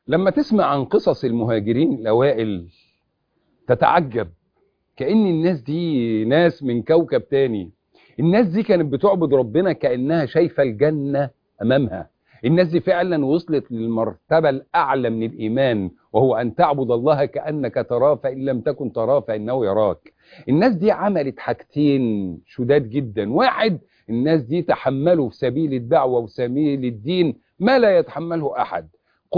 لما تسمع عن قصص المهاجرين الأوائل تتعجب كأن الناس دي ناس من كوكب تاني الناس دي كانت بتعبد ربنا كأنها شايفة الجنة أمامها الناس دي فعلا وصلت للمرتبة الأعلى من الإيمان وهو أن تعبد الله كأنك تراه فإن لم تكن تراه فإنه يراك الناس دي عملت حاجتين شداد جدا واحد الناس دي تحملوا في سبيل الدعوة وسبيل الدين ما لا يتحمله أحد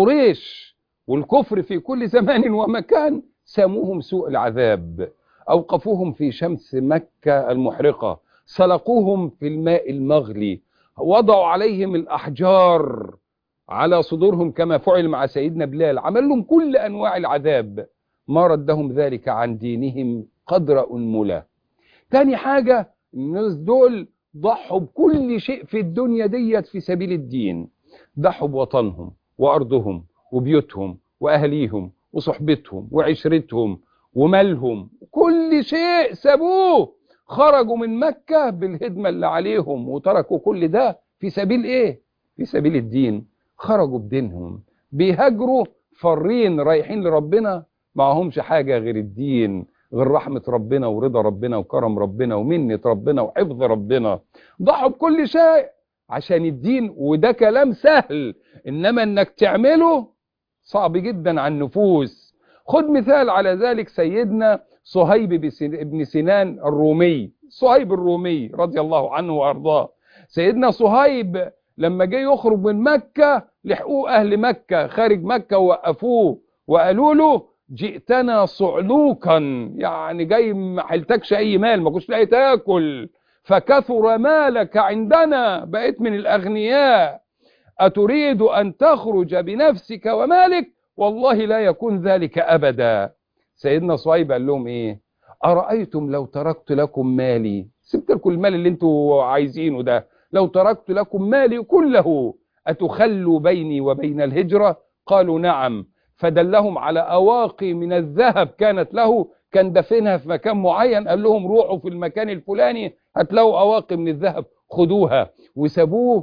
قريش والكفر في كل زمان ومكان ساموهم سوء العذاب أوقفوهم في شمس مكة المحرقة سلقوهم في الماء المغلي وضعوا عليهم الأحجار على صدورهم كما فعل مع سيدنا بلال عمل لهم كل أنواع العذاب ما ردهم ذلك عن دينهم قدر أنملة تاني حاجة الناس دول ضحوا بكل شيء في الدنيا ديت في سبيل الدين ضحوا بوطنهم وأرضهم وبيوتهم وأهليهم وصحبتهم وعشرتهم ومالهم كل شيء سابوه خرجوا من مكة بالهدمة اللي عليهم وتركوا كل ده في سبيل ايه في سبيل الدين خرجوا بدينهم بيهاجروا فرين رايحين لربنا معهمش حاجة غير الدين غير رحمة ربنا ورضا ربنا وكرم ربنا ومنة ربنا وحفظ ربنا ضحوا بكل شيء عشان الدين وده كلام سهل انما انك تعمله صعب جدا على النفوس خد مثال على ذلك سيدنا صهيب بن سنان الرومي صهيب الرومي رضي الله عنه وارضاه سيدنا صهيب لما جه يخرج من مكة لحقوه اهل مكة خارج مكة ووقفوه وقالوا له جئتنا صعلوكا يعني جاي ما حلتكش اي مال ما كنتش لاقي تاكل فكثر مالك عندنا بقيت من الاغنياء اتريد ان تخرج بنفسك ومالك والله لا يكون ذلك ابدا سيدنا صهيب قال لهم ايه ارايتم لو تركت لكم مالي سبت لكم المال اللي انتوا عايزينه ده لو تركت لكم مالي كله اتخلوا بيني وبين الهجره قالوا نعم فدلهم على أواقي من الذهب كانت له كان دفنها في مكان معين قال لهم روحوا في المكان الفلاني هتلاقوا أواقي من الذهب خدوها وسابوه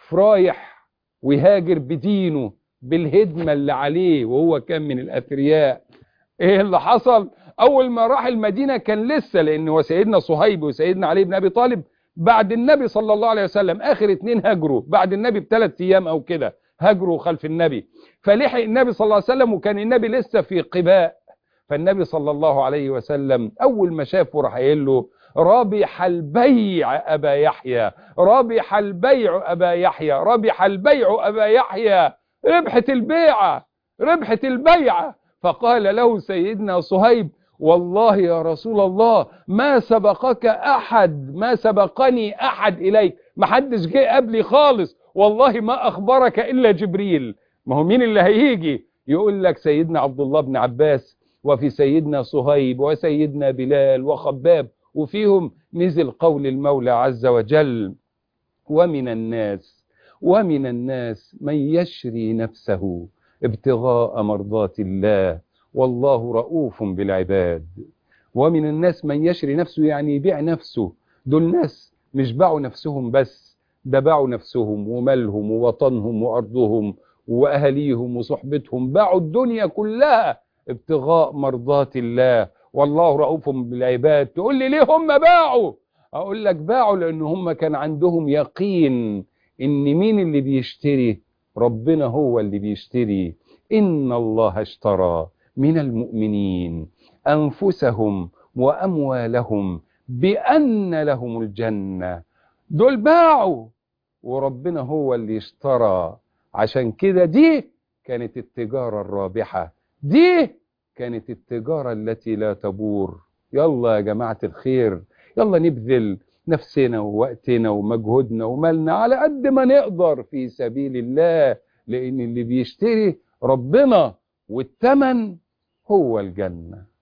فرايح ويهاجر بدينه بالهدمة اللي عليه وهو كان من الأثرياء ايه اللي حصل اول ما راح المدينة كان لسه لان هو سيدنا صهيب وسيدنا علي بن ابي طالب بعد النبي صلى الله عليه وسلم اخر اتنين هاجروا بعد النبي بثلاث ايام او كده هاجروا خلف النبي فلحق النبي صلى الله عليه وسلم وكان النبي لسه في قباء فالنبي صلى الله عليه وسلم اول ما شافه راح قايل له رابح البيع ابا يحيى رابح البيع ابا يحيى رابح البيع ابا يحيى ربحت البيعه ربحت البيعه فقال له سيدنا صهيب والله يا رسول الله ما سبقك احد ما سبقني احد اليك ما حدش جه قبلي خالص والله ما اخبرك الا جبريل ما هو مين اللي هيجي يقول لك سيدنا عبد الله بن عباس وفي سيدنا صهيب وسيدنا بلال وخباب وفيهم نزل قول المولى عز وجل ومن الناس ومن الناس من يشري نفسه ابتغاء مرضات الله والله رؤوف بالعباد ومن الناس من يشري نفسه يعني يبيع نفسه دول ناس مش باعوا نفسهم بس ده باعوا نفسهم ومالهم ووطنهم وأرضهم وأهليهم وصحبتهم باعوا الدنيا كلها ابتغاء مرضات الله والله رؤوف بالعباد تقول لي ليه هم باعوا أقول لك باعوا لأن هم كان عندهم يقين إن مين اللي بيشتري ربنا هو اللي بيشتري إن الله اشترى من المؤمنين أنفسهم وأموالهم بأن لهم الجنة دول باعوا وربنا هو اللي اشترى عشان كده دي كانت التجارة الرابحة دي كانت التجارة التي لا تبور يلا يا جماعة الخير يلا نبذل نفسنا ووقتنا ومجهودنا ومالنا على قد ما نقدر في سبيل الله لأن اللي بيشتري ربنا والثمن هو الجنة